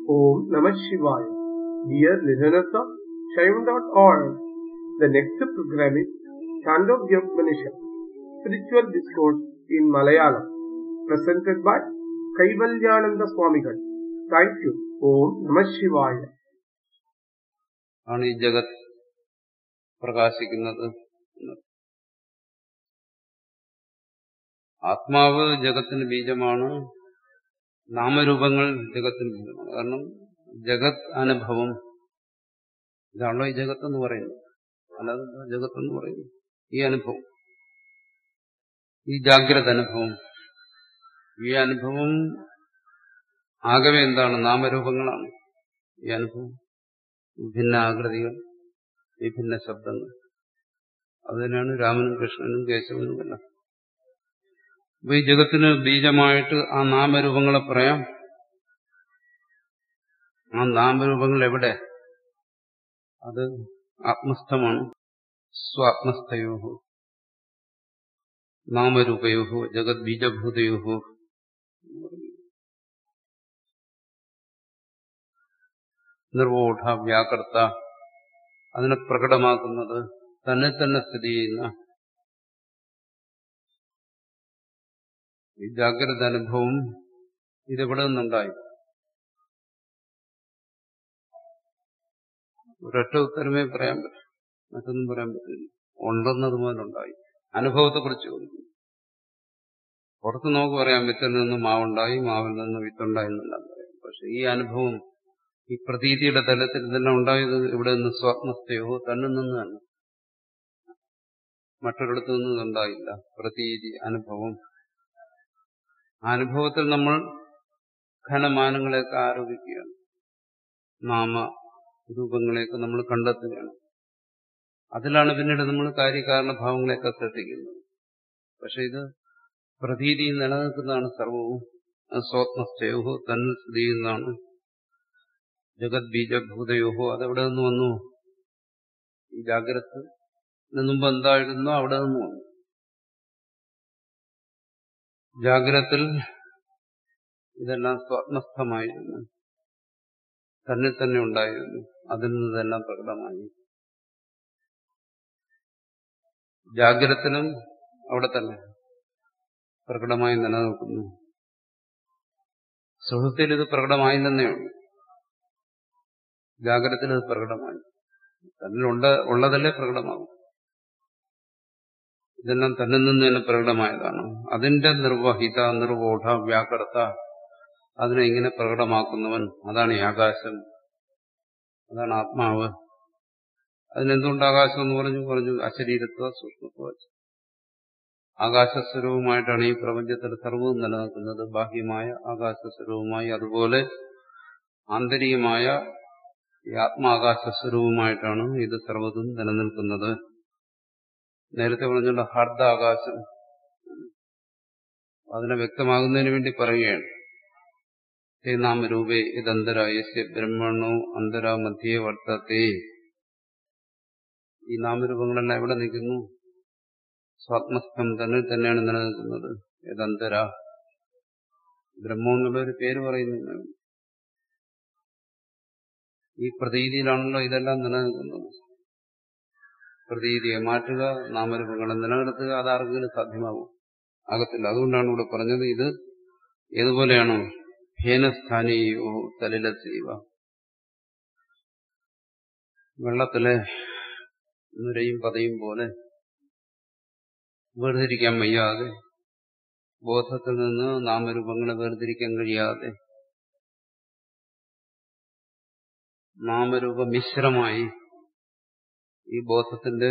Om Namah Shivaya. Dear listeners of Shaivan.org, the next program is Chandogya Upanishad, Spiritual Discourse in Malayalam, presented by Kaivalyananda Swamigal. Thank you. Om Namah Shivaya. ആണ് ഈ ജഗത് പ്രകാശിക്കുന്നത് എന്ന്. ആത്മാവ് ജഗത്തിന് ബീജമാണ് നാമരൂപങ്ങൾ ജഗത്തിന് ബീജമാണ് കാരണം ജഗത് അനുഭവം ഇതാണല്ലോ ഈ ജഗത്ത് എന്ന് പറയുന്നത് അല്ലാതെ എന്താ ജഗത്ത് എന്ന് പറയുന്നത് ഈ അനുഭവം ഈ ജാഗ്രത അനുഭവം ഈ അനുഭവം ആകവെ എന്താണ് നാമരൂപങ്ങളാണ് ഈ അനുഭവം വിഭിന്ന ആകൃതികൾ വിഭിന്ന ശബ്ദങ്ങൾ അതിനാണ് രാമനും കൃഷ്ണനും കേശവനും എല്ലാം അപ്പൊ ഈ ജഗത്തിന് ബീജമായിട്ട് ആ നാമരൂപങ്ങളെ പറയാം ആ നാമരൂപങ്ങൾ എവിടെ അത് ആത്മസ്ഥമാണ് സ്വാത്മസ്ഥയോഹോ നാമരൂപയോഹോ ജഗത് ബീജഭൂതയോഹോ നിർവോഢ വ്യാകർത്ത അതിനെ പ്രകടമാക്കുന്നത് തന്നെ തന്നെ സ്ഥിതി ചെയ്യുന്ന ഈ ജാഗ്രത അനുഭവം ഇതെവിടെ നിന്നുണ്ടായി ഒരൊറ്റ ഉത്തരമേ പറയാൻ പറ്റും മറ്റൊന്നും പറയാൻ പറ്റില്ല ഉണ്ടെന്നത് മുതലുണ്ടായി അനുഭവത്തെക്കുറിച്ച് ചോദിക്കുന്നു പുറത്ത് നമുക്ക് പറയാം വിത്തിൽ നിന്ന് മാവുണ്ടായി മാവിൽ നിന്ന് വിത്തുണ്ടായി എന്നെല്ലാം പറയാം പക്ഷെ ഈ അനുഭവം ഈ പ്രതീതിയുടെ തലത്തിൽ ഇതെല്ലാം ഉണ്ടായത് ഇവിടെ നിന്ന് സ്വാത്മസ്ഥയോ തന്നെ നിന്ന് തന്നെ മറ്റൊരിടത്തു നിന്നും ഉണ്ടായില്ല പ്രതീതി അനുഭവം ആ അനുഭവത്തിൽ നമ്മൾ ഘനമാനങ്ങളെയൊക്കെ ആരോപിക്കുകയാണ് നാമ രൂപങ്ങളെയൊക്കെ നമ്മൾ കണ്ടെത്തുകയാണ് അതിലാണ് പിന്നീട് നമ്മൾ കാര്യകാരണ ഭാവങ്ങളെയൊക്കെ ശ്രദ്ധിക്കുന്നത് പക്ഷെ ഇത് പ്രതീതി നിലനിൽക്കുന്നതാണ് സർവവും സ്വാത്മസ്ഥയോ തന്നെ സ്ഥിതി ചെയ്യുന്നതാണ് ജഗത് ബീജഭൂതയോഹോ അതെവിടെ നിന്ന് വന്നു ഈ ജാഗ്രത മുമ്പ് എന്തായിരുന്നോ അവിടെ നിന്ന് വന്നു ജാഗ്രത്തിൽ ഇതെല്ലാം സ്വാത്മസ്ഥമായിരുന്നു തന്നെ തന്നെ ഉണ്ടായിരുന്നു അതിൽ നിന്നെല്ലാം പ്രകടമായി ജാഗ്രത്തിലും അവിടെ തന്നെ പ്രകടമായി നിലനിൽക്കുന്നു സുഹൃത്തിൽ ഇത് പ്രകടമായില്ലെന്നേ ഉള്ളൂ ജാഗ്രതത്തിൽ അത് പ്രകടമായി തന്നിലുണ്ട് ഉള്ളതല്ലേ പ്രകടമാകും ഇതെല്ലാം തന്നിൽ നിന്ന് തന്നെ പ്രകടമായതാണ് അതിന്റെ നിർവഹിത നിർവോഢ വ്യാകർത്ത അതിനെ ഇങ്ങനെ പ്രകടമാക്കുന്നവൻ അതാണ് ഈ ആകാശം അതാണ് ആത്മാവ് അതിനെന്തുകൊണ്ട് ആകാശം എന്ന് പറഞ്ഞു പറഞ്ഞു അശരീരത്വ സൂക്ഷ്മത്വ ആകാശസ്വരൂപമായിട്ടാണ് ഈ പ്രപഞ്ചത്തിൽ സർവ്വവും നിലനിൽക്കുന്നത് ബാഹ്യമായ ആകാശസ്വരൂപമായി അതുപോലെ ആന്തരികമായ ഈ ആത്മാകാശസ്വരൂപമായിട്ടാണ് ഇത് സർവ്വതും നിലനിൽക്കുന്നത് നേരത്തെ പറഞ്ഞുള്ള ഹർദ ആകാശം അതിനെ വ്യക്തമാകുന്നതിന് വേണ്ടി പറയുകയാണ് തേ നാമരൂപേ ഇതന്തര യസ്യ ബ്രഹ്മണോ അന്തര മധ്യേ വർത്തത്തെ ഈ നാമരൂപങ്ങളെല്ലാം എവിടെ നിൽക്കുന്നു സ്വാത്മസ്ഥം തന്നെ തന്നെയാണ് നിലനിൽക്കുന്നത് ഏതന്തര ബ്രഹ്മം എന്നുള്ള ഒരു പേര് പറയുന്നു ഈ പ്രതീതിയിലാണല്ലോ ഇതെല്ലാം നിലനിൽക്കുന്നത് പ്രതീതിയെ മാറ്റുക നാമരൂപങ്ങളെ നിലനിർത്തുക അതാർക്കെങ്കിലും സാധ്യമാകും ആകത്തില്ല അതുകൊണ്ടാണ് ഇവിടെ പറഞ്ഞത് ഇത് ഏതുപോലെയാണോ ഹേനസ്ഥാനീയോ സലിലസീവ വെള്ളത്തിലെ നുരയും പതയും പോലെ വേർതിരിക്കാൻ വയ്യാതെ ബോധത്തിൽ നിന്ന് നാമരൂപങ്ങളെ വേർതിരിക്കാൻ കഴിയാതെ നാമരൂപ മിശ്രമായി ഈ ബോധത്തിന്റെ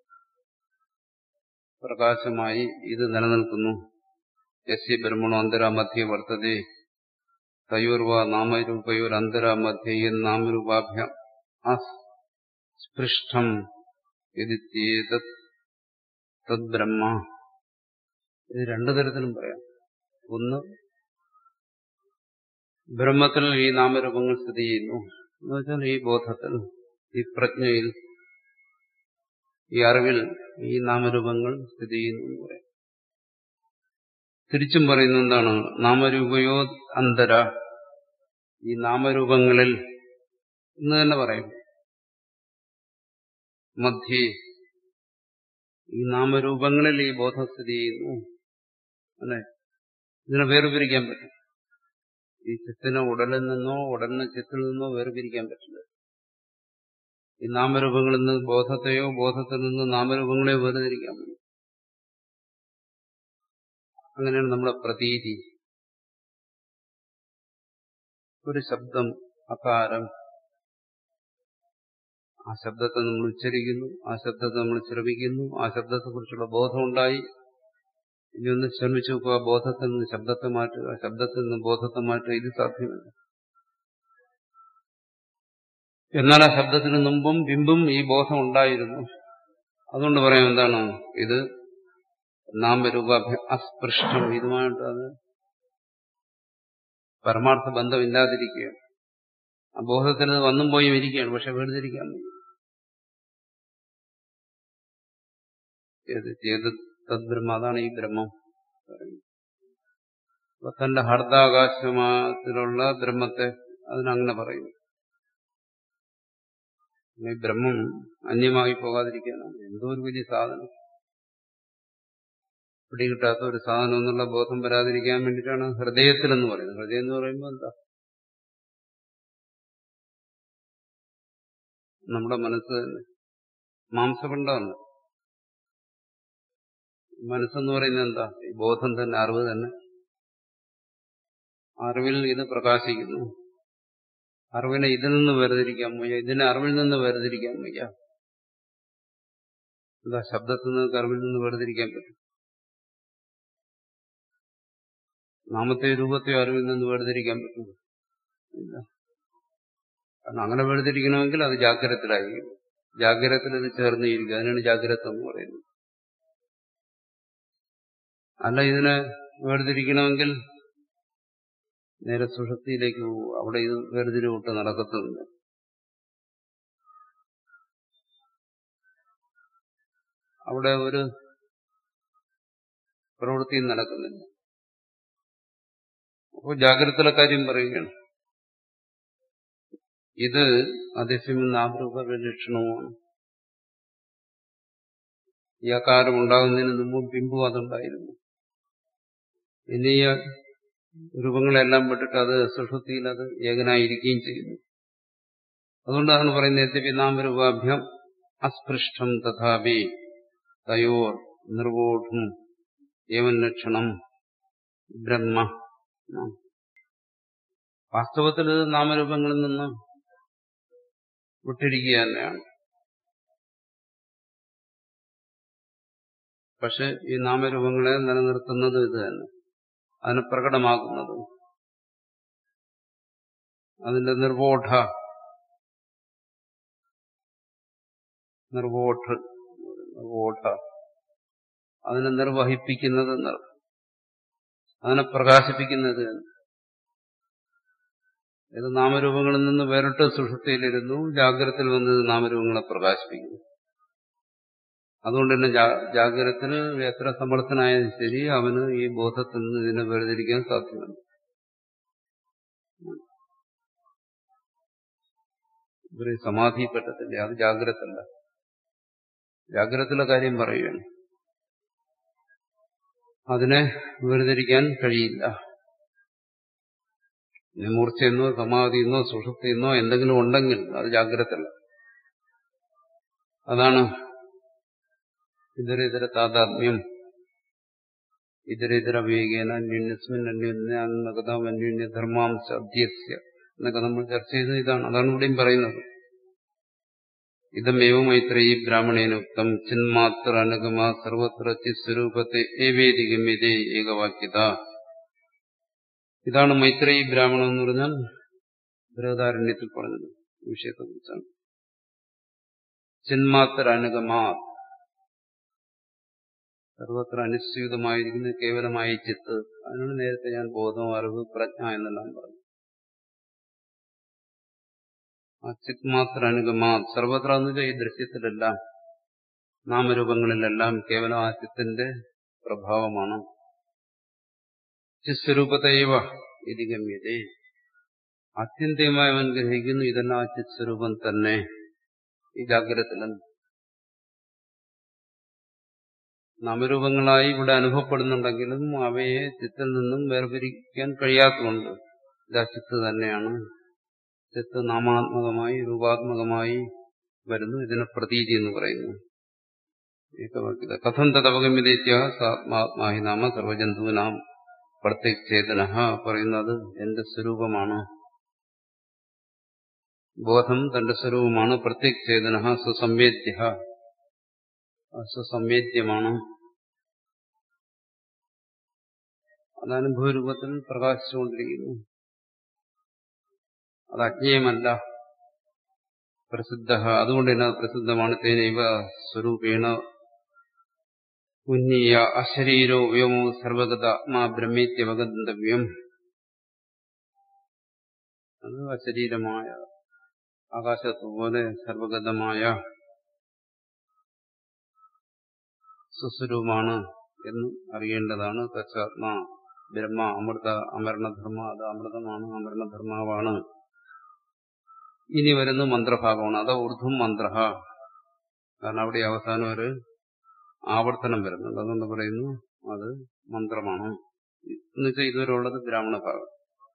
പ്രകാശമായി ഇത് നിലനിൽക്കുന്നു യസ്യ ബ്രഹ്മണോ അന്തരാ മധ്യ വർത്തതേ തയോർവ നാമരൂപയോർ അന്തരാ മധ്യ നാമരൂപാഭ്യ സ്പൃഷ്ടം തദ്ബ്രഹ്മ ഇത് രണ്ടു തരത്തിലും പറയാം ഒന്ന് ബ്രഹ്മത്തിൽ ഈ നാമരൂപങ്ങൾ സ്ഥിതി ചെയ്യുന്നു എന്ന് വെച്ചാൽ ഈ ബോധത്തിൽ ഈ പ്രജ്ഞയിൽ ഈ അറിവിൽ ഈ നാമരൂപങ്ങൾ സ്ഥിതി ചെയ്യുന്നു എന്ന് പറയാം തിരിച്ചും പറയുന്ന എന്താണ് നാമരൂപയോ അന്തര ഈ നാമരൂപങ്ങളിൽ എന്ന് തന്നെ പറയും മധ്യേ ഈ നാമരൂപങ്ങളിൽ ഈ ബോധം സ്ഥിതി ചെയ്യുന്നു അല്ലെ ഇതിനെ വേർപിരിക്കാൻ പറ്റും ഈ ചിത്തിനെ ഉടലിൽ നിന്നോ ഉടലിന് ചിത്തിൽ നിന്നോ വേർപിരിക്കാൻ പറ്റില്ല ഈ നാമരൂപങ്ങളിൽ നിന്ന് ബോധത്തെയോ ബോധത്തിൽ നിന്ന് നാമരൂപങ്ങളെയോ വേർതിരിക്കാൻ പറ്റും അങ്ങനെയാണ് നമ്മുടെ പ്രതീതി ഒരു ശബ്ദം അകാരം ആ ശബ്ദത്തെ നമ്മൾ ഉച്ചരിക്കുന്നു ആ ശബ്ദത്തെ നമ്മൾ ശ്രമിക്കുന്നു ആ ശബ്ദത്തെക്കുറിച്ചുള്ള ബോധമുണ്ടായി ഇനി ഒന്ന് ശ്രമിച്ചു നോക്കുക ബോധത്തിൽ നിന്ന് ശബ്ദത്തെ മാറ്റുക ശബ്ദത്തിൽ നിന്ന് ബോധത്തെ മാറ്റുക ഇത് സാധ്യമല്ല എന്നാൽ ആ ശബ്ദത്തിന് മുമ്പും പിമ്പും ഈ ബോധം ഉണ്ടായിരുന്നു അതുകൊണ്ട് പറയാം എന്താണ് ഇത് നാമരൂപാഭ്യ അസ്പൃഷ്ടം ഇതുമായിട്ട് അത് പരമാർത്ഥ ബന്ധമില്ലാതിരിക്കുകയാണ് ആ ബോധത്തിന് വന്നും പോയും ഇരിക്കുകയാണ് പക്ഷെ വേർതിരിക്കാൻ വയ്യ. ഏത് ചെയ്ത് തദ്ബ്രഹ്മ അതാണ് ഈ ബ്രഹ്മം അപ്പൊ തന്റെ ഹർദാകാശത്തിലുള്ള ബ്രഹ്മത്തെ അതിനങ്ങനെ പറയും ഈ ബ്രഹ്മം അന്യമായി പോകാതിരിക്കാനാണ് എന്തോ ഒരു വലിയ സാധനം പിടികിട്ടാത്ത ഒരു സാധനം എന്നുള്ള ബോധം വരാതിരിക്കാൻ വേണ്ടിയിട്ടാണ് ഹൃദയത്തിലെന്ന് പറയുന്നത് ഹൃദയം എന്ന് പറയുമ്പോൾ എന്താ നമ്മുടെ മനസ്സ് തന്നെ മാംസപിണ്ഡമല്ല മനസ്സെന്ന് പറയുന്നത് എന്താ ഈ ബോധം തന്നെ അറിവ് തന്നെ അറിവിൽ ഇത് പ്രകാശിക്കുന്നു അറിവിനെ ഇതിൽ നിന്ന് വേർതിരിക്കാൻ വയ്യ ഇതിനെ അറിവിൽ നിന്ന് വേർതിരിക്കാൻ വയ്യ എന്താ ശബ്ദത്തിൽ നിന്ന് അറിവിൽ നിന്ന് വേർതിരിക്കാൻ പറ്റും നാമത്തെയോ രൂപത്തെയോ അറിവിൽ നിന്ന് വേർതിരിക്കാൻ പറ്റും ഇല്ല കാരണം അങ്ങനെ വേർതിരിക്കണമെങ്കിൽ അത് ജാഗ്രതത്തിലായിരിക്കും ജാഗ്രതത്തിൽ ഇത് ചേർന്നിരിക്കും അതിനാണ് ജാഗ്രത എന്ന് പറയുന്നത് അല്ല ഇതിനെ വേർതിരിക്കണമെങ്കിൽ നേരെ സുഷൃത്തിയിലേക്ക് പോകും അവിടെ ഇത് വേർതിരിവിട്ട് നടക്കത്തുമില്ല അവിടെ ഒരു പ്രവൃത്തിയും നടക്കുന്നില്ല അപ്പോൾ ജാഗ്രതയിലെ കാര്യം പറയുകയാണ് ഇത് അതിശയം നാമരൂപ ലക്ഷണവുമാണ് ഈ അകാരം ഉണ്ടാകുന്നതിന് മുമ്പും പിമ്പും അതുണ്ടായിരുന്നു ഇനി ഈ രൂപങ്ങളെല്ലാം വിട്ടിട്ട് അത് സുഷുതിയിൽ അത് ഏകനായിരിക്കുകയും ചെയ്യുന്നു അതുകൊണ്ടാണ് പറയുന്നത് യദ്യപി നാമരൂപാഭ്യം അസ്പൃഷ്ടം തഥാപി തയോർ നിർവോഢം ഏവൻ ലക്ഷണം ബ്രഹ്മ വാസ്തവത്തിൽ ഇത് നാമരൂപങ്ങളിൽ നിന്ന് വിട്ടിരിക്കുക തന്നെയാണ് പക്ഷെ ഈ നാമരൂപങ്ങളെ നിലനിർത്തുന്നത് ഇത് തന്നെ അതിനെ പ്രകടമാക്കുന്നത് അതിന്റെ നിർവോഢ നിർവോഢ നിർവോഢ അതിനെ നിർവഹിപ്പിക്കുന്നത് എന്നർത്ഥം അതിനെ പ്രകാശിപ്പിക്കുന്നത് തന്നെ ഇത് നാമരൂപങ്ങളിൽ നിന്ന് വേറിട്ട് സുഷുപ്തിയിലിരുന്നു ജാഗ്രതത്തിൽ വന്നത് നാമരൂപങ്ങളെ പ്രകാശിപ്പിക്കുന്നു അതുകൊണ്ട് തന്നെ ജാഗ്രതത്തിൽ എത്ര സമർത്ഥനായാലും ശരി അവന് ഈ ബോധത്തിൽ നിന്ന് ഇതിനെ വേർതിരിക്കാൻ സാധ്യമല്ല ഇവര് സമാധി പറ്റത്തില്ല അത് ജാഗ്രതല്ല ജാഗ്രതത്തിലെ കാര്യം പറയുകയാണ് അതിനെ വേർതിരിക്കാൻ കഴിയില്ല മൂർച്ചയെന്നോ സമാധിയെന്നോ സുഷുപ്തിയെന്നോ എന്തെങ്കിലും ഉണ്ടെങ്കിൽ അത് ജാഗ്രതല്ല അതാണ് ഇതരിതര താതാത്മ്യം ഇതരിതര വിവേകേന അന്യോന്യസ്മിൻ അന്യോന്യകഥാം അന്യോന്യ ധർമാംശ അധ്യസ്യ എന്നൊക്കെ നമ്മൾ ചർച്ച ചെയ്തത് ഇതാണ് അതാണ് ഇവിടെയും പറയുന്നത് ഇതമേവ മൈത്രേയി ബ്രാഹ്മണേനുക്തം ചിന്മാത്ര അനുഗമ സർവത്ര ചിസ്വരൂപത്തെ ഏവേദി ഗമ്യതേ ഏകവാക്യത ഇതാണ് മൈത്രേയി ബ്രാഹ്മണം എന്ന് പറഞ്ഞാൽ ബൃഹദാരണ്യത്തിൽ പറഞ്ഞത് വിഷയത്തെ കുറിച്ചാണ് ചിന്മാത്ര അനുഗമാ സർവത്ര അനുസ്യൂതമായിരിക്കുന്ന കേവലമായ ചിത്ത് അതിനാണ് നേരത്തെ ഞാൻ ബോധം അറിവ് പ്രജ്ഞ എന്നെല്ലാം പറഞ്ഞു ആ ചിത് മാത്ര അനുഗമ സർവത്ര എന്ന് വെച്ചാൽ ഈ ദൃശ്യത്തിലെല്ലാം നാമരൂപങ്ങളിലെല്ലാം കേവലം ആ ചിത്തിന്റെ പ്രഭാവമാണ് ചിസ്വരൂപതൈവ ഇത് ഗമ്യതേ ആത്യന്തികമായി അവൻ ഗ്രഹിക്കുന്നു ഇതെല്ലാം ആ ചിത് സ്വരൂപം തന്നെ ഈ ജാഗ്രതത്തിൽ നാമരൂപങ്ങളായി ഇവിടെ അനുഭവപ്പെടുന്നുണ്ടെങ്കിലും അവയെ ചിത്തിൽ നിന്നും വേർപിരിക്കാൻ കഴിയാത്തതുകൊണ്ട് ഇതാ ചിത്ത് തന്നെയാണ് ചിത്ത് നാമാത്മകമായി രൂപാത്മകമായി വരുന്നു ഇതിനെ പ്രതീതി എന്ന് പറയുന്നു ഏകവാക്യത കഥം തദവഗമ്യതേത്യ സാത്മാത്മാഹി നാമ സർവജന്തുവിനാം പ്രത്യേക് ചേതന പറയുന്നത് എന്റെ സ്വരൂപമാണ് ബോധം തന്റെ സ്വരൂപമാണ് പ്രത്യേക് ചേതന സുസംവേദ്യ സുസംവേദ്യമാണ് അത് അനുഭവരൂപത്തിൽ പ്രകാശിച്ചുകൊണ്ടിരിക്കുന്നു അത് അജ്ഞേയമല്ല പ്രസിദ്ധ അതുകൊണ്ട് തന്നെ അത് പ്രസിദ്ധമാണ് തേനൈവ സ്വരൂപേണ ഉന്നീയ അശരീരോ വ്യോമോ സർവഗത ആത്മാ ബ്രഹ്മേത്യവഗന്തവ്യം അത് അശരീരമായ ആകാശത്തുപോലെ സർവഗതമായ സുസ്വരൂപമാണ് എന്ന് അറിയേണ്ടതാണ് തച്ചാത്മാ ബ്രഹ്മ അമൃത അമരണധർമ്മ അത് അമൃതമാണ് അമരണധർമാവാണ് ഇനി വരുന്ന മന്ത്രഭാഗമാണ് അത് ഊർധ്വം മന്ത്ര കാരണം അവിടെ അവസാനം ഒരു ആവർത്തനം വരുന്നുണ്ട് അതുകൊണ്ട് പറയുന്നു അത് മന്ത്രമാണ് എന്നുവെച്ചാൽ ഇതുവരെ ഉള്ളത് ബ്രാഹ്മണ ഭാഗം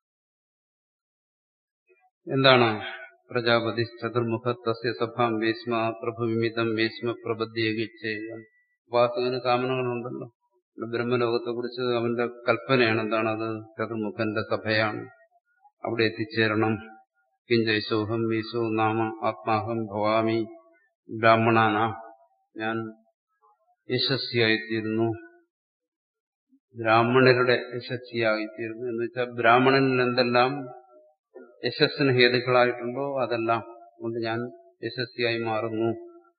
എന്താണ് പ്രജാപതി ചതുർമുഖ തസ്യ സഭാം വേസ്മ പ്രഭുവിമിതം വേസ്മ പ്രബദ്ധിയേകിച്ചേയം ഉപാസകന് കാമനകളുണ്ടല്ലോ ബ്രഹ്മലോകത്തെ കുറിച്ച് അവന്റെ കൽപ്പനയാണ് എന്താണ് അത് ചതുർമുഖന്റെ സഭയാണ് അവിടെ എത്തിച്ചേരണം കിഞ്ചൈസോഹം ഈശോ നാമ ആത്മാഹം ഭവാമി ബ്രാഹ്മണാന ഞാൻ യശസ്വിയായിത്തീരുന്നു ബ്രാഹ്മണരുടെ യശസ്വിയായിത്തീരുന്നു എന്ന് വെച്ചാൽ ബ്രാഹ്മണനിൽ എന്തെല്ലാം യശസ്സിന് ഹേതുക്കളായിട്ടുണ്ടോ അതെല്ലാം കൊണ്ട് ഞാൻ യശസ്വിയായി മാറുന്നു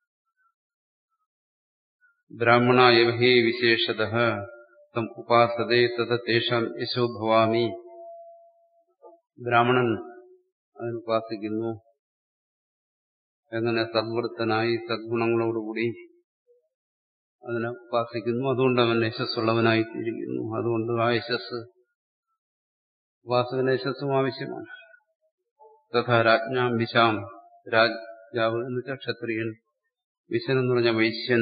ബ്രാഹ്മണ യവഹേ വിശേഷത തം ഉപാസതേ തഥ തേഷാം യശോ ഭവാമി ബ്രാഹ്മണൻ അതിനുപാസിക്കുന്നു എങ്ങനെ സദ്വൃത്തനായി സദ്ഗുണങ്ങളോടുകൂടി അതിനെ ഉപാസിക്കുന്നു അതുകൊണ്ട് അവൻ യശസ്സുള്ളവനായി തീരുന്നു അതുകൊണ്ട് ആ യശസ് ഉപാസകന് യശസ്സും ആവശ്യമാണ് തഥാ രാജ്ഞാം വിശാം രാജാവ് എന്ന് വെച്ചാൽ ക്ഷത്രിയൻ വിശൻ എന്ന് പറഞ്ഞ വൈശ്യൻ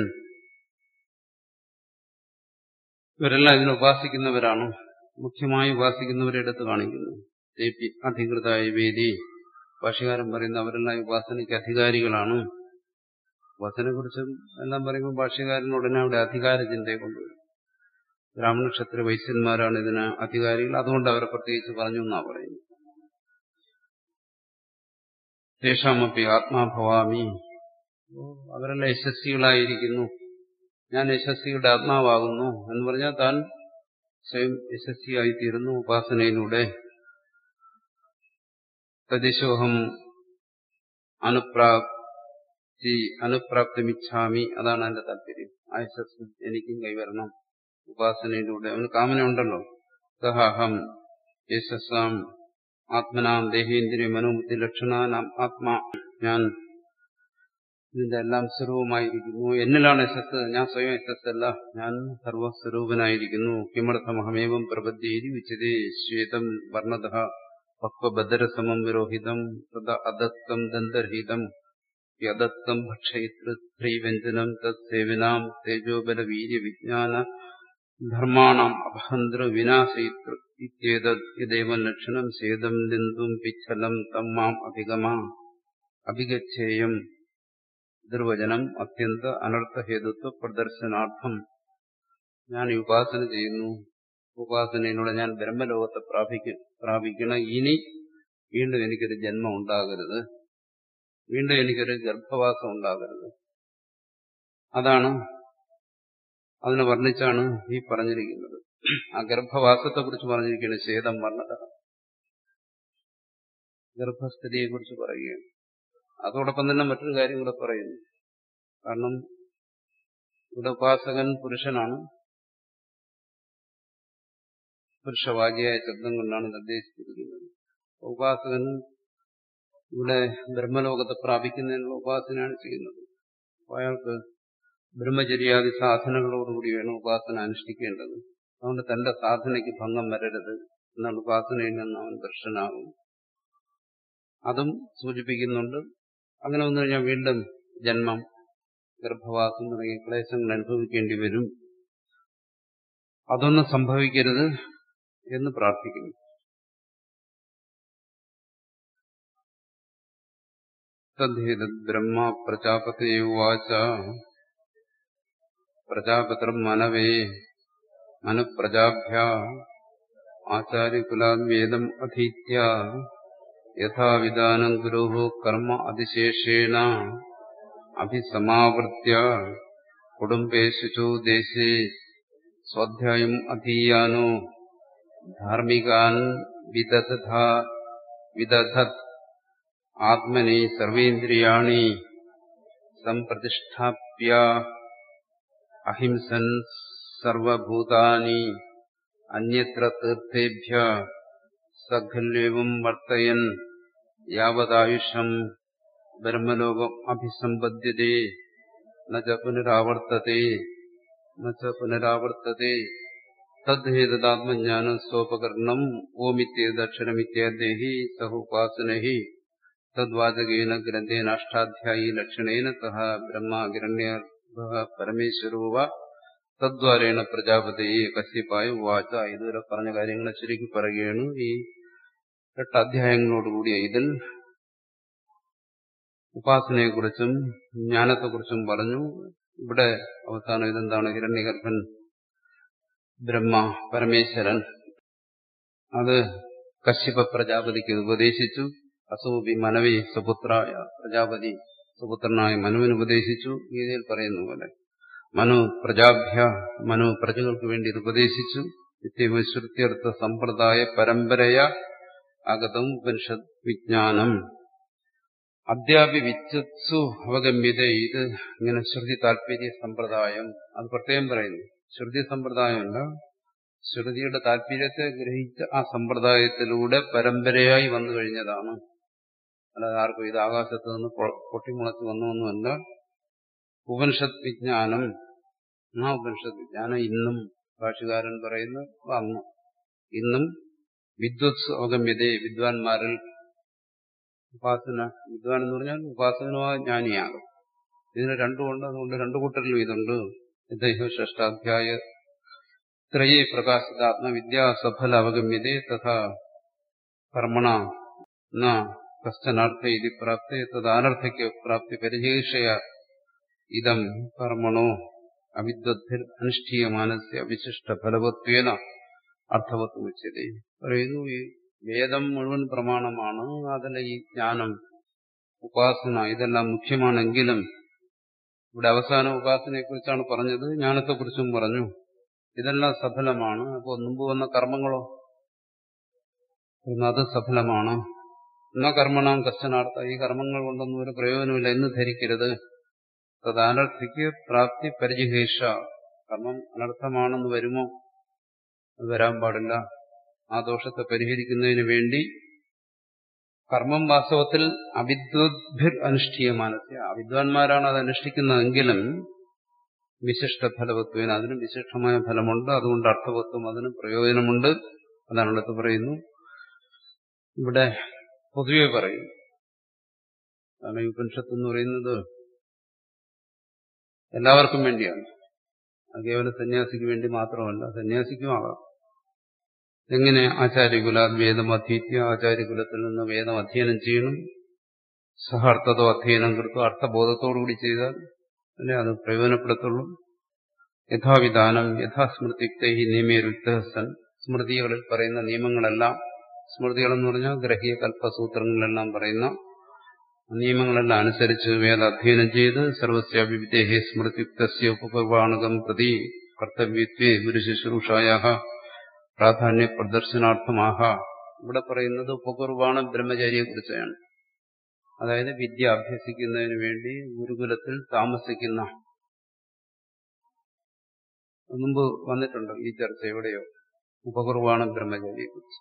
ഇവരെല്ലാം ഇതിനെ ഉപാസിക്കുന്നവരാണ് മുഖ്യമായി ഉപാസിക്കുന്നവരെ എടുത്ത് കാണിക്കുന്നു അധികൃതായ വേദി ഭാഷകാരൻ പറയുന്ന അവരെല്ലാം ഉപാസനയ്ക്ക് അധികാരികളാണ് ഉപാസനെ കുറിച്ചും എല്ലാം പറയുമ്പോൾ ഭാഷകാരൻ ഉടനെ അവിടെ അധികാര ചിന്തയെ കൊണ്ടുവരും ബ്രാഹ്മണ ക്ഷത്രിയ വൈശ്യന്മാരാണ് ഇതിന് അധികാരികൾ അതുകൊണ്ട് അവരെ പ്രത്യേകിച്ച് പറഞ്ഞു എന്നാ പറയുന്നു തേഷാമപ്പി ആത്മാഭവാമി അവരെല്ലാം യശസ്വികളായിരിക്കുന്നു ഞാൻ യശസ്വിയുടെ ആത്മാവാകുന്നു എന്ന് പറഞ്ഞാൽ താൻ സ്വയം യശസ്വിയായിത്തീരുന്നു ഉപാസനയിലൂടെ തദിശോഹം അനുപ്രാപ്തി അനുപ്രാപ്തിമിച്ഛാമി അതാണ് എന്റെ താല്പര്യം ആ യശസ് എനിക്കും കൈവരണം ഉപാസനയിലൂടെ അവന് കാമന ഉണ്ടല്ലോ സഹം യശസ്സാം ആത്മനാം ദേഹേന്ദ്രിയ മനോബുദ്ധി ലക്ഷണാനാം ആത്മാ ഞാൻ ഇതിന്റെ എല്ലാം സ്വരൂപമായിരിക്കുന്നു എന്നിലാണ് യശസ് ഞാൻ സ്വയം യശസ്സല്ല ഞാൻ സർവസ്വരൂപനായിരിക്കുന്നു കിമർത്ഥമഹമേവം പ്രബദ്ധേരി ഉച്ചതേ ശ്വേതം വർണ്ണത പക്വബദരസമം വിരോഹിതം തദ അദത്തം ദന്തർഹിതം യദത്തം ഭക്ഷയിത്രീവ്യഞ്ജനം തത്സേവിനാം തേജോബല വീര്യ വിജ്ഞാന ധർമാണം അഭഹന്ത്ര വിനാശയിതൃ ഇത്യേതേവ ലക്ഷണം സേതം നിന്ദും പിച്ഛലം തം മാം അഭിഗമാ അഭിഗച്ഛേയം നിർവചനം അത്യന്ത അനർത്ഥഹേതുത്വ പ്രദർശനാർത്ഥം ഞാൻ ഈ ഉപാസന ചെയ്യുന്നു ഉപാസനയിലൂടെ ഞാൻ ബ്രഹ്മലോകത്തെ പ്രാപിക്കും പ്രാപിക്കണം ഇനി വീണ്ടും എനിക്കൊരു ജന്മം ഉണ്ടാകരുത് വീണ്ടും എനിക്കൊരു ഗർഭവാസം ഉണ്ടാകരുത് അതാണ് അതിനെ വർണ്ണിച്ചാണ് ഈ പറഞ്ഞിരിക്കുന്നത് ആ ഗർഭവാസത്തെ കുറിച്ച് പറഞ്ഞിരിക്കുകയാണ് ശേതം വർണ്ണത ഗർഭസ്ഥിതിയെ കുറിച്ച് പറയുകയാണ് അതോടൊപ്പം തന്നെ മറ്റൊരു കാര്യം കൂടെ പറയുന്നു കാരണം ഇവിടെ ഉപാസകൻ പുരുഷനാണ് പുരുഷവാചിയായ ശബ്ദം കൊണ്ടാണ് നിർദ്ദേശിച്ചിരിക്കുന്നത് ഉപാസകൻ ഇവിടെ ബ്രഹ്മലോകത്തെ പ്രാപിക്കുന്നതിനുള്ള ഉപാസനയാണ് ചെയ്യുന്നത് അയാൾക്ക് ബ്രഹ്മചര്യാദി സാധനങ്ങളോടുകൂടി വേണം ഉപാസന അനുഷ്ഠിക്കേണ്ടത് അതുകൊണ്ട് തന്റെ സാധനയ്ക്ക് ഭംഗം വരരുത് എന്നാൽ ഉപാസനയിൽ നിന്ന് അവൻ ദർശനാകും അതും സൂചിപ്പിക്കുന്നുണ്ട് അങ്ങനെ വന്നു കഴിഞ്ഞാൽ വീണ്ടും ജന്മം ഗർഭവാസം തുടങ്ങിയ ക്ലേശങ്ങൾ അനുഭവിക്കേണ്ടി വരും അതൊന്നും സംഭവിക്കരുത് എന്ന് പ്രാർത്ഥിക്കുന്നു തദ്ദേതത് ബ്രഹ്മ പ്രജാപതിയുവാച പ്രജാപതിർ മനവേ മനുപ്രജാഭ്യ ആചാര്യകുലാദ്വേദം അധീത്യ യഥാവിധാനം ഗുരു കർമ്മ അതിശേഷേണ അഭിസമാവൃത്യ കുടുംബേഷു ദേശേ സ്വാധ്യായം അധീയാനോ ധാർമ്മികാൻ വിദധ വിദധത് ആത്മനി സർവേന്ദ്രിയാണി സംപ്രതിഷ്ഠാപ്യ അഹിംസൻ സർവഭൂതാനി അന്യത്ര തീർത്ഥേഭ്യ സഖല്യവും വർത്തയൻ യാവതായുഷം ബ്രഹ്മലോകം അഭിസമ്പദ്യതേ ന പുനരാവർത്തത്തെ ന പുനരാവർത്തത്തെ തദ്ഹേതാത്മജ്ഞാനം സ്വോപകരണം ഓമിത്യേദക്ഷരമിത്യാദേഹി സഹോപാസനഹി തദ്വാചകേന ഗ്രന്ഥേന അഷ്ടാധ്യായി ലക്ഷണേന സഹ ബ്രഹ്മ പരമേശ്വരോ വ തദ്വാരേണ പ്രജാപതിയെ കശ്യപ്പായ വാച ഇതുവരെ പറഞ്ഞ കാര്യങ്ങളെ ശരിക്കും പറയുകയാണ് ഈ എട്ട് അധ്യായങ്ങളോടുകൂടിയ ഇതിൽ ഉപാസനയെക്കുറിച്ചും ജ്ഞാനത്തെക്കുറിച്ചും പറഞ്ഞു ഇവിടെ അവസാനം ഇതെന്താണ് ഹിരണ്യഗർഭൻ ബ്രഹ്മ പരമേശ്വരൻ അത് കശ്യപ പ്രജാപതിക്ക് ഉപദേശിച്ചു അസൂപി മനവി സുപുത്രായ പ്രജാപതി സുപുത്രനായ മനുവിന് ഉപദേശിച്ചു ഗീതയിൽ പറയുന്ന പോലെ മനു പ്രജാഭ്യ മനു പ്രജകൾക്ക് വേണ്ടി ഇത് ഉപദേശിച്ചു നിത്യവിശ്രുത്യർത്ഥ സമ്പ്രദായ പരമ്പരയ ആഗതം ഉപനിഷത് വിജ്ഞാനം അദ്യാപി വിച്ചത്സു അവഗമ്യത ഇത് ഇങ്ങനെ ശ്രുതി താല്പര്യ സമ്പ്രദായം അത് പ്രത്യേകം പറയുന്നു ശ്രുതി സമ്പ്രദായമല്ല ശ്രുതിയുടെ താല്പര്യത്തെ ഗ്രഹിച്ച ആ സമ്പ്രദായത്തിലൂടെ പരമ്പരയായി വന്നു കഴിഞ്ഞതാണ് അല്ലാതെ ആർക്കും ഇത് ആകാശത്ത് നിന്ന് പൊട്ടിമുളച്ച് വന്നൊന്നുമല്ല ഉപനിഷത് വിജ്ഞാനം ആ ഉപനിഷത് വിജ്ഞാനം ഇന്നും ഭാഷകാരൻ പറയുന്നു വന്നു ഇന്നും വിദ്വത്സ് അവഗമ്യതയെ വിദ്വാൻമാരിൽ ഉപാസന വിദ്വാൻ എന്ന് പറഞ്ഞാൽ ഉപാസനമായ ജ്ഞാനിയാകും ഇതിന് രണ്ടുമുണ്ട് അതുകൊണ്ട് രണ്ടു കൂട്ടരിലും ഇതുണ്ട് ഇദ്ദേഹം ഷഷ്ടാധ്യായ ത്രയേ പ്രകാശിതാത്മവിദ്യ സഫല അവഗമ്യതേ തഥാ കർമ്മണ ന കശ്ചനാർത്ഥ ഇതി പ്രാപ്തി തദാനർത്ഥയ്ക്ക് പ്രാപ്തി പരിചേഷയ ഇതം കർമ്മണോ അവിദ്വദ്ഭിർ അനുഷ്ഠീയമാനസ്യ വിശിഷ്ട ഫലവത്വേന അർത്ഥവത്വം വെച്ചത് പറയുന്നു ഈ വേദം മുഴുവൻ പ്രമാണമാണ് അതിലെ ഈ ജ്ഞാനം ഉപാസന ഇതെല്ലാം മുഖ്യമാണെങ്കിലും ഇവിടെ അവസാന ഉപാസനയെക്കുറിച്ചാണ് പറഞ്ഞത് ജ്ഞാനത്തെക്കുറിച്ചും പറഞ്ഞു ഇതെല്ലാം സഫലമാണ് അപ്പോൾ മുമ്പ് വന്ന കർമ്മങ്ങളോ അത് സഫലമാണ് എന്ന കർമ്മണം കർശനാർത്ഥ ഈ കർമ്മങ്ങൾ കൊണ്ടൊന്നും ഒരു പ്രയോജനമില്ല എന്ന് ധരിക്കരുത് തദാനർത്ഥിക്ക് പ്രാപ്തി പരിചിഹേഷ കർമ്മം അനർത്ഥമാണെന്ന് വരുമോ അത് വരാൻ പാടില്ല ആ ദോഷത്തെ പരിഹരിക്കുന്നതിന് വേണ്ടി കർമ്മം വാസ്തവത്തിൽ അവിദ്വദ്ഭിർ അനുഷ്ഠീയ മാനസ്യ അവിദ്വാൻമാരാണ് അത് അനുഷ്ഠിക്കുന്നതെങ്കിലും വിശിഷ്ട ഫലവത്വത്തിന് അതിനും വിശിഷ്ടമായ ഫലമുണ്ട് അതുകൊണ്ട് അർത്ഥവത്വം അതിനും പ്രയോജനമുണ്ട് അതാണ് അടുത്ത് പറയുന്നു ഇവിടെ പൊതുവെ പറയുന്നു കാരണം ഈ ഉപനിഷത്ത് എന്ന് പറയുന്നത് എല്ലാവർക്കും വേണ്ടിയാണ് അത് കേവലം സന്യാസിക്ക് വേണ്ടി മാത്രമല്ല സന്യാസിക്കും ആകാം എങ്ങനെ ആചാര്യകുല വേദം അധീത്യ ആചാര്യകുലത്തിൽ നിന്ന് വേദം അധ്യയനം ചെയ്യണം സഹാർത്ഥതോ അധ്യയനം കൃത്വം അർത്ഥബോധത്തോടുകൂടി ചെയ്താൽ അല്ലെ അത് പ്രയോജനപ്പെടുത്തുള്ളൂ യഥാവിധാനം യഥാസ്മൃതിയുക്തൈ നിയമേരുക്തസൻ സ്മൃതികളിൽ പറയുന്ന നിയമങ്ങളെല്ലാം സ്മൃതികളെന്ന് പറഞ്ഞാൽ ഗ്രഹീയ കൽപ്പസൂത്രങ്ങളിലെല്ലാം പറയുന്ന നിയമങ്ങളെല്ലാം അനുസരിച്ച് വേദ അധ്യയനം ചെയ്ത് സർവസ്യാവിവിധേഹേ സ്മൃതിയുക്തസ്യ ഉപകുർവാണകം പ്രതി കർത്തവ്യത്വേ ഗുരുശുശ്രൂഷായ പ്രാധാന്യ പ്രദർശനാർത്ഥമാഹ ഇവിടെ പറയുന്നത് ഉപകുർവാണ ബ്രഹ്മചാരിയെ കുറിച്ചാണ് അതായത് വിദ്യ അഭ്യസിക്കുന്നതിന് വേണ്ടി ഗുരുകുലത്തിൽ താമസിക്കുന്ന മുമ്പ് വന്നിട്ടുണ്ട് ഈ ചർച്ച എവിടെയോ ഉപകുർവാണ ബ്രഹ്മചാരിയെ കുറിച്ച്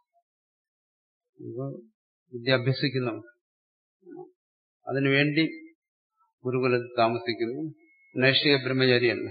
വിദ്യ അഭ്യസിക്കുന്നു അതിനുവേണ്ടി ഗുരുകുലത്തിൽ താമസിക്കുന്നു നൈഷ്ഠിക ബ്രഹ്മചാരിയല്ല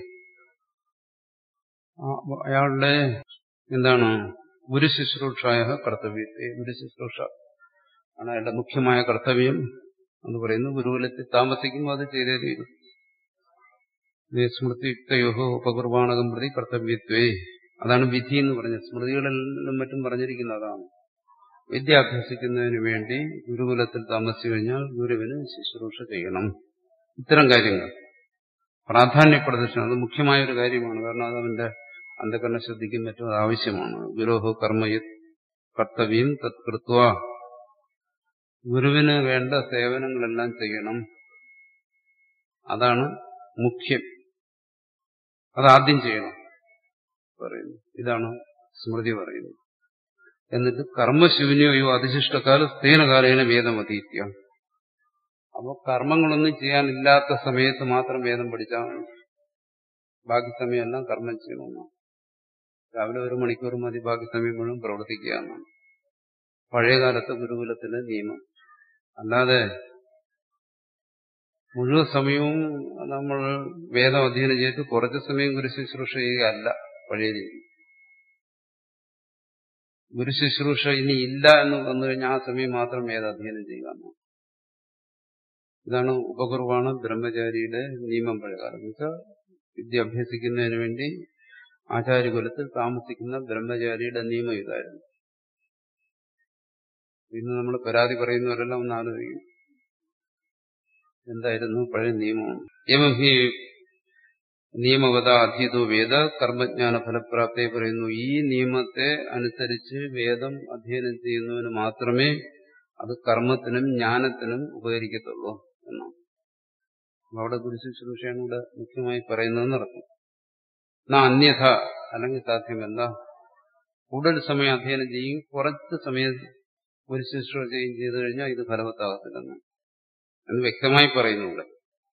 അയാളുടെ എന്താണ് ഗുരു ശുശ്രൂഷായ കർത്തവ്യത്തെ ഗുരു ശുശ്രൂഷ ആണ് അയാളുടെ മുഖ്യമായ കർത്തവ്യം എന്ന് പറയുന്നു ഗുരുകുലത്തിൽ താമസിക്കുമ്പോൾ അത് ചെയ്തേ തീരും സ്മൃതിയുക്തയോഹോ ഉപകുർബാണകം പ്രതി കർത്തവ്യത്വേ അതാണ് വിധി എന്ന് പറഞ്ഞത് സ്മൃതികളിലും മറ്റും പറഞ്ഞിരിക്കുന്ന അതാണ് വിദ്യ അഭ്യസിക്കുന്നതിന് വേണ്ടി ഗുരുകുലത്തിൽ താമസിച്ചു കഴിഞ്ഞാൽ ഗുരുവിന് ശുശ്രൂഷ ചെയ്യണം ഇത്തരം കാര്യങ്ങൾ പ്രാധാന്യ പ്രദർശനം അത് മുഖ്യമായ ഒരു കാര്യമാണ് കാരണം അത് അവന്റെ അന്ധകരണ ശ്രദ്ധിക്കും മറ്റും അത് ആവശ്യമാണ് ഗുരോഹോ കർമ്മയത് കർത്തവ്യം തത്കൃത്വ ഗുരുവിന് വേണ്ട സേവനങ്ങളെല്ലാം ചെയ്യണം അതാണ് മുഖ്യം അതാദ്യം ചെയ്യണം പറയുന്നു ഇതാണ് സ്മൃതി പറയുന്നത് എന്നിട്ട് കർമ്മശൂന്യോ അതിശിഷ്ടകാല സ്ഥേനകാലേന വേദമതീത്യ അപ്പൊ കർമ്മങ്ങളൊന്നും ചെയ്യാനില്ലാത്ത സമയത്ത് മാത്രം വേദം പഠിച്ചാൽ മതി ബാക്കി സമയമെല്ലാം കർമ്മം ചെയ്യണമെന്നാണ് രാവിലെ ഒരു മണിക്കൂർ മതി ബാക്കി സമയം മുഴുവൻ പ്രവർത്തിക്കുക എന്നാണ് പഴയകാലത്തെ ഗുരുകുലത്തിലെ നിയമം അല്ലാതെ മുഴുവൻ സമയവും നമ്മൾ വേദം അധ്യയനം ചെയ്ത് കുറച്ച് സമയം ഗുരു ശുശ്രൂഷ ചെയ്യുകയല്ല പഴയ രീതി ഗുരു ശുശ്രൂഷ ഇനി ഇല്ല എന്ന് വന്നു കഴിഞ്ഞാൽ ആ സമയം മാത്രം വേദ അധ്യയനം ചെയ്യുക എന്നാണ് ഇതാണ് ഉപകുർവാണ് ബ്രഹ്മചാരിയുടെ നിയമം പഴയകാലം എന്ന് വെച്ചാൽ വിദ്യ അഭ്യസിക്കുന്നതിന് വേണ്ടി ആചാര്യകുലത്തിൽ താമസിക്കുന്ന ബ്രഹ്മചാരിയുടെ നിയമം ഇതായിരുന്നു ഇന്ന് നമ്മൾ പരാതി പറയുന്നവരെല്ലാം ഒന്ന് ആലോചിക്കും എന്തായിരുന്നു പഴയ നിയമം എവം ഹി നിയമവത അധീതോ വേദ കർമ്മജ്ഞാന ഫലപ്രാപ്തിയെ പറയുന്നു ഈ നിയമത്തെ അനുസരിച്ച് വേദം അധ്യയനം ചെയ്യുന്നതിന് മാത്രമേ അത് കർമ്മത്തിനും ജ്ഞാനത്തിനും ഉപകരിക്കത്തുള്ളൂ എന്നാണ് അവിടെ ഗുരുശുശ്രൂഷയാണ് ഇവിടെ മുഖ്യമായി പറയുന്നതെന്ന് നടക്കും എന്നാ അന്യഥ അല്ലെങ്കിൽ സാധ്യമല്ല കൂടുതൽ സമയം അധ്യയനം ചെയ്യും കുറച്ച് സമയം ഗുരുശുശ്രൂഷ ചെയ്യും ചെയ്തു കഴിഞ്ഞാൽ ഇത് ഫലവത്താകത്തില്ലെന്ന് എന്ന് വ്യക്തമായി പറയുന്നു ഇവിടെ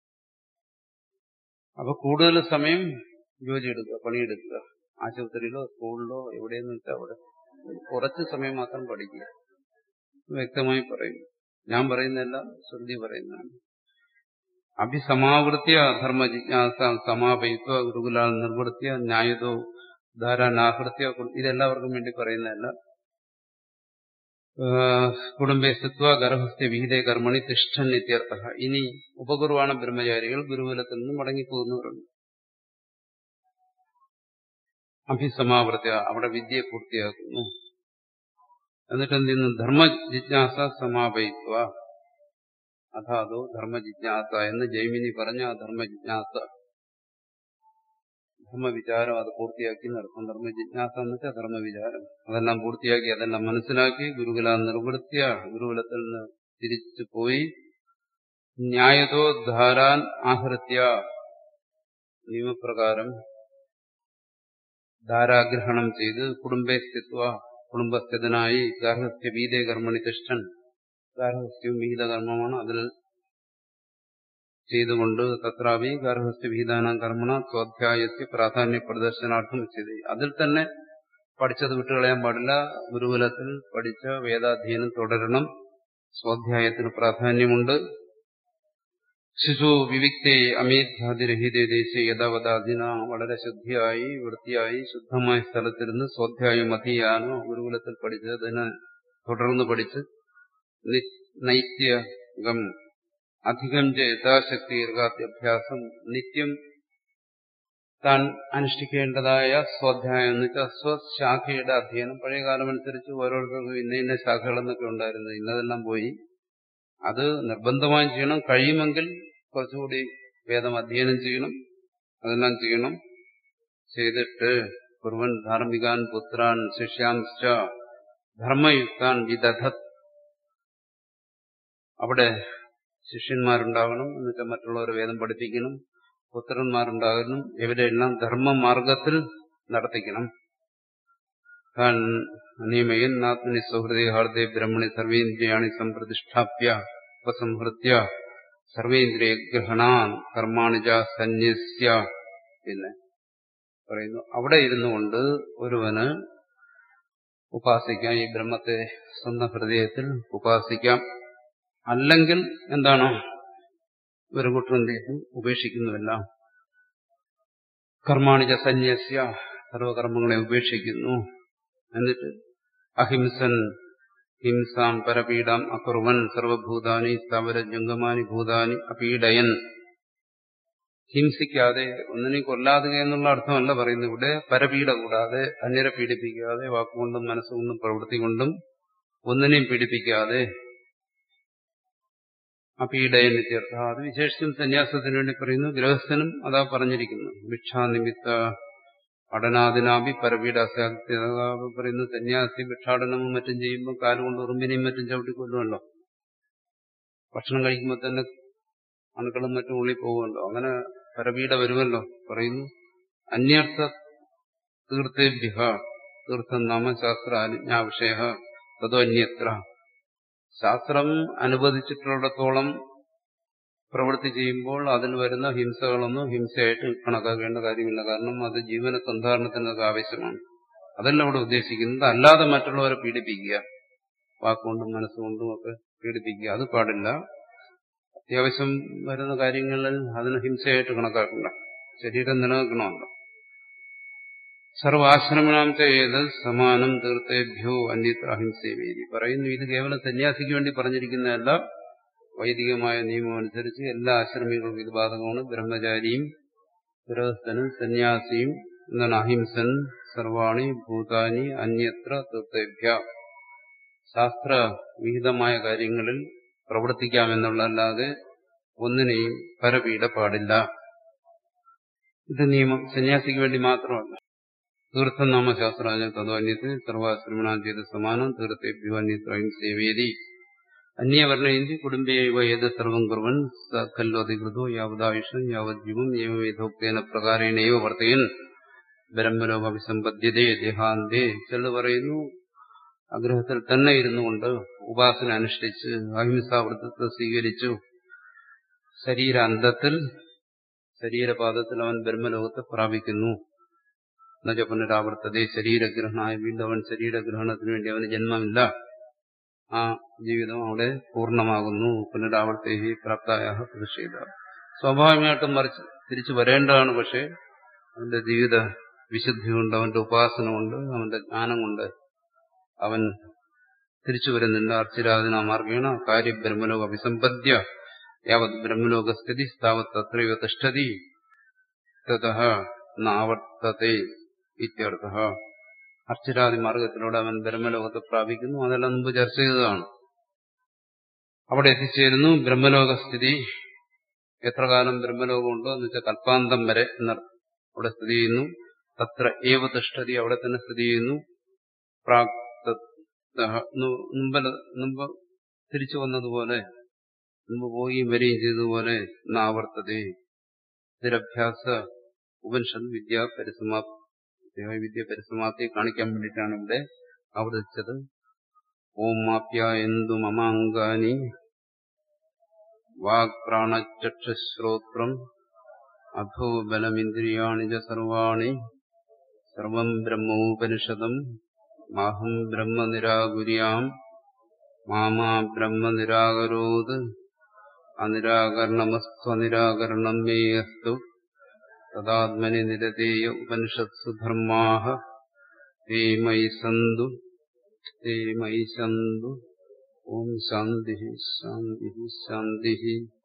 അപ്പൊ കൂടുതൽ സമയം ജോലി എടുക്കുക പണിയെടുക്കുക ആശുപത്രിയിലോ സ്കൂളിലോ എവിടെയെന്ന് വെച്ചാൽ അവിടെ കുറച്ച് സമയം മാത്രം പഠിക്കുക വ്യക്തമായി പറയുന്നു ഞാൻ പറയുന്നതല്ല ശ്രുതി പറയുന്നതാണ് അഭിസമാവൃത്യ ധർമ്മ ജിജ്ഞാസ സമാപയിത്വ ഗുരുകുലാൽ നിർവൃത്തിയ ന്യായതോ ധാരാനാഹൃത്യ ഇതെല്ലാവർക്കും വേണ്ടി പറയുന്നതല്ല കുടുംബേ സ്ഥിത്വ ഗർഭസ്ഥ വിഹിതേ കർമ്മണി തിഷ്ഠൻ ഇത്യർത്ഥ ഇനി ഉപകുറുവാണ് ബ്രഹ്മചാരികൾ ഗുരുകുലത്തിൽ നിന്ന് മടങ്ങിപ്പോകുന്നവരുണ്ട് അഭിസമാവൃത്യ അവിടെ വിദ്യയെ പൂർത്തിയാക്കുന്നു എന്നിട്ട് എന്ത് ചെയ്യുന്നു ധർമ്മ ജിജ്ഞാസ സമാപയിത്വ അഥാതോ ധർമ്മ ജിജ്ഞാസ എന്ന് ജൈമിനി പറഞ്ഞ ആ ധർമ്മ ജിജ്ഞാസ ധർമ്മവിചാരം അത് പൂർത്തിയാക്കി നടത്തും ധർമ്മ ജിജ്ഞാസ എന്ന് വെച്ചാൽ ധർമ്മവിചാരം അതെല്ലാം പൂർത്തിയാക്കി അതെല്ലാം മനസ്സിലാക്കി ഗുരുകുല നിർവൃത്തിയ ഗുരുകുലത്തിൽ നിന്ന് തിരിച്ചു പോയി ന്യായതോ ധാരാൻ ആഹൃത്യ നിയമപ്രകാരം ധാരാഗ്രഹണം ചെയ്ത് കുടുംബേ സ്ഥിത്വ കുടുംബസ്ഥിതനായി ഗാർഹസ്ഥ്യ വീതേ കർമ്മണി തിഷ്ഠൻ ഗാർഹസ്ഥ്യവും വിഹിത കർമ്മമാണ് അതിൽ ചെയ്തുകൊണ്ട് തത്രാവി ഗാർഹസ്ഥ്യ വിഹിതാന കർമ്മണ സ്വാധ്യായസ്യ പ്രാധാന്യ പ്രദർശനാർത്ഥം ചെയ്ത് അതിൽ തന്നെ പഠിച്ചത് വിട്ടുകളയാൻ പാടില്ല ഗുരുകുലത്തിൽ പഠിച്ച വേദാധ്യയനം തുടരണം സ്വാധ്യായത്തിന് പ്രാധാന്യമുണ്ട് ശിശു വിവിക്തേ അമേധ്യാതിരഹിതേ ദേശേ യഥാവതാധിന വളരെ ശുദ്ധിയായി വൃത്തിയായി ശുദ്ധമായ സ്ഥലത്തിരുന്ന് സ്വാധ്യായം അധിയാനോ ഗുരുകുലത്തിൽ പഠിച്ചതിന് തുടർന്ന് പഠിച്ച് നൈത്യകം അധികം യഥാശക്തി യഥാഭ്യാസം നിത്യം താൻ അനുഷ്ഠിക്കേണ്ടതായ സ്വാധ്യായം എന്ന് വെച്ചാൽ സ്വശാഖയുടെ അധ്യയനം പഴയ കാലമനുസരിച്ച് ഓരോരുത്തർക്കും ഇന്ന ഇന്ന ശാഖകളെന്നൊക്കെ ഉണ്ടായിരുന്നു ഇന്നതെല്ലാം പോയി അത് നിർബന്ധമായും ചെയ്യണം കഴിയുമെങ്കിൽ കുറച്ചുകൂടി വേദം അധ്യയനം ചെയ്യണം അതെല്ലാം ചെയ്യണം ചെയ്തിട്ട് കുറുവൻ ധാർമ്മികാൻ പുത്രാൻ ശിഷ്യാംശ ധർമ്മയുക്താൻ വിദധത് അവിടെ ശിഷ്യന്മാരുണ്ടാകണം എന്നുവെച്ചാൽ മറ്റുള്ളവരെ വേദം പഠിപ്പിക്കണം പുത്രന്മാരുണ്ടാകണം ഇവരെല്ലാം ധർമ്മമാർഗത്തിൽ നടത്തിക്കണം താൻ നിയമയൻ ആത്മനി സൗഹൃദേ ഹാർദേ ബ്രഹ്മണി സർവേന്ദ്രിയാണി സംപ്രതിഷ്ഠാപ്യ ഉപസംഹൃത്യ സർവേന്ദ്രിയ ഗ്രഹണാൻ കർമാണിജ സന്യസ്യ പിന്നെ പറയുന്നു അവിടെ ഇരുന്നു കൊണ്ട് ഒരുവന് ഉപാസിക്കാം ഈ ബ്രഹ്മത്തെ സ്വന്തം ഹൃദയത്തിൽ ഉപാസിക്കാം അല്ലെങ്കിൽ എന്താണ് ഒരു കൂട്ടം എന്ത് ചെയ്യും ഉപേക്ഷിക്കുന്നുവെല്ലാം കർമാണിജ സന്യസ്യ സർവകർമ്മങ്ങളെ ഉപേക്ഷിക്കുന്നു എന്നിട്ട് അഹിംസൻ ഹിംസാം പരപീഡാം അകുർവൻ സർവഭൂതാനി സ്ഥവര ജംഗമാനി ഭൂതാനി അപീഡയൻ ഹിംസിക്കാതെ ഒന്നിനെയും കൊല്ലാതുക എന്നുള്ള അർത്ഥമല്ല പറയുന്നത് ഇവിടെ പരപീഡ കൂടാതെ അന്യരെ പീഡിപ്പിക്കാതെ വാക്കുകൊണ്ടും മനസ്സുകൊണ്ടും പ്രവൃത്തി കൊണ്ടും ഒന്നിനെയും പീഡിപ്പിക്കാതെ അപീഡയൻ ചേർത്ത അത് വിശേഷിച്ചും സന്യാസത്തിന് വേണ്ടി പറയുന്നു ഗൃഹസ്ഥനും അതാ പറഞ്ഞിരിക്കുന്നു ഭിക്ഷാനിമിത്ത പഠനാദിനാഭി പരപീഡ പറയുന്നു സന്യാസി ഭിക്ഷാടനവും മറ്റും ചെയ്യുമ്പോൾ കാലുകൊണ്ട് ഉറുമ്പിനെയും മറ്റും ചവിട്ടിക്കൊല്ലുമല്ലോ ഭക്ഷണം കഴിക്കുമ്പോൾ തന്നെ അണുക്കളും മറ്റും ഉള്ളിൽ പോകുമല്ലോ അങ്ങനെ പരപീഡ വരുമല്ലോ പറയുന്നു അന്യർത്ഥ തീർത്ഥേഭ്യ തീർത്ഥം നാമ ശാസ്ത്ര അനുജ്ഞാവിഷയ തതോ അന്യത്ര ശാസ്ത്രം അനുവദിച്ചിട്ടുള്ളിടത്തോളം പ്രവൃത്തി ചെയ്യുമ്പോൾ അതിൽ വരുന്ന ഹിംസകളൊന്നും ഹിംസയായിട്ട് കണക്കാക്കേണ്ട കാര്യമില്ല കാരണം അത് ജീവന സന്ധാരണത്തിനൊക്കെ ആവശ്യമാണ് അതല്ല അവിടെ ഉദ്ദേശിക്കുന്നത് അല്ലാതെ മറ്റുള്ളവരെ പീഡിപ്പിക്കുക വാക്കുകൊണ്ടും മനസ്സുകൊണ്ടും ഒക്കെ പീഡിപ്പിക്കുക അത് പാടില്ല അത്യാവശ്യം വരുന്ന കാര്യങ്ങളിൽ അതിന് ഹിംസയായിട്ട് കണക്കാക്കണ്ട ശരീരം നിലനിൽക്കണമല്ലോ സർവാശ്രമണം ചെയ്ത് സമാനം തീർത്ഥേഭ്യോ അന്യത്ര അഹിംസേവേദി പറയുന്നു ഇത് കേവലം സന്യാസിക്ക് വേണ്ടി പറഞ്ഞിരിക്കുന്നതല്ല വൈദികമായ നിയമം അനുസരിച്ച് എല്ലാ ആശ്രമികൾക്കും ഇത് ബാധകമാണ് ബ്രഹ്മചാരിയും ഗൃഹസ്ഥനും സന്യാസിയും എന്താണ് അഹിംസൻ സർവാണി ഭൂതാനി അന്യത്ര തീർത്ഥേഭ്യ ശാസ്ത്ര വിഹിതമായ കാര്യങ്ങളിൽ പ്രവർത്തിക്കാമെന്നുള്ളതല്ലാതെ ഒന്നിനെയും പരപീഡ പാടില്ല ഇത് നിയമം സന്യാസിക്ക് വേണ്ടി മാത്രമല്ല തീർത്ഥം നാമശാസ്ത്രാജ തദ്വാന്യത്തിൽ സർവാശ്രമണം ചെയ്ത സമാനം തീർത്ഥേഭ്യോ അന്യത്ര സേവേദി അന്യവർണ്ണയന്തി കുടുംബേ ഏത് സർവം കുറുവൻ ഖല്ലു അധികൃതോ യാവതായുഷം യാവജ്ജീവം ഏവവിധോക്തേന പ്രകാരേണയോ വർത്തയൻ ബ്രഹ്മലോക അഭിസമ്പദ്ധ്യതേ ദേഹാന്തേ ചെല്ലു പറയുന്നു ആഗ്രഹത്തിൽ തന്നെ ഇരുന്നുകൊണ്ട് ഉപാസന അനുഷ്ഠിച്ച് അഹിംസാവൃത്തത്തെ സ്വീകരിച്ചു ശരീരാന്തത്തിൽ ശരീരപാദത്തിൽ അവൻ ബ്രഹ്മലോകത്തെ പ്രാപിക്കുന്നു എന്നുവെച്ചാൽ പുനരാവർത്തതേ ശരീരഗ്രഹണമായ വീണ്ടും അവൻ ശരീരഗ്രഹണത്തിന് വേണ്ടി അവന് ജന്മമില്ല ആ ജീവിതം അവിടെ പൂർണ്ണമാകുന്നു പുനരാവർത്തേഹി പ്രാപ്തായ പ്രതിഷേധ സ്വാഭാവികമായിട്ടും മറിച്ച് തിരിച്ചു വരേണ്ടതാണ് പക്ഷേ അവന്റെ ജീവിത വിശുദ്ധി കൊണ്ട് അവന്റെ ഉപാസന കൊണ്ട് അവന്റെ ജ്ഞാനം കൊണ്ട് അവൻ തിരിച്ചു വരുന്നില്ല അർച്ചിരാധന മാർഗേണ കാര്യ ബ്രഹ്മലോക അഭിസമ്പദ്യ യാവത് ബ്രഹ്മലോകസ്ഥിതി താവത് തത്രൈവ തിഷ്ഠതി തവർത്തത്തെ ഇത്യർത്ഥ അർച്ചരാതി മാർഗത്തിലൂടെ അവൻ ബ്രഹ്മലോകത്തെ പ്രാപിക്കുന്നു അതെല്ലാം മുമ്പ് ചർച്ച ചെയ്തതാണ് അവിടെ എത്തിച്ചേരുന്നു ബ്രഹ്മലോകസ്ഥിതി എത്ര കാലം ബ്രഹ്മലോകമുണ്ടോ എന്ന് വെച്ചാൽ കൽപ്പാന്തം വരെ എന്നർത്ഥം അവിടെ സ്ഥിതി ചെയ്യുന്നു തത്ര ഏവ തിഷ്ഠതി അവിടെ തന്നെ സ്ഥിതി ചെയ്യുന്നു മുമ്പ് തിരിച്ചു വന്നതുപോലെ മുമ്പ് പോവുകയും വരികയും ചെയ്തതുപോലെ നാവർത്തതേ സ്ഥിരഭ്യാസ ഉപനിഷത് വിദ്യ പരിസമാപ്തി വിദ്യ പരിസമാപ്തി കാണിക്കാൻ വേണ്ടിയിട്ടാണ് ഇവിടെ അവതരിച്ചത് ഓം മാപ്യ എന്തു മമാങ്കാനി വാക് പ്രാണചക്ഷുശ്രോത്രം അധോ ബലമിന്ദ്രിയാണി ച സർവാണി സർവം ബ്രഹ്മോപനിഷദം മാഹം ബ്രഹ്മ നിരാകുര്യാം മാമാ ബ്രഹ്മ നിരാകരോത് അനിരാകരണമസ്ത്വനിരാകരണം മേ അസ്തു തദാത്മനി നിരതേയ ഉപനിഷത്സു ധർമാഹ തേ മയി സന്തു തേ മയി സന്തു ഓം ശാന്തി ശാന്തി ശാന്തി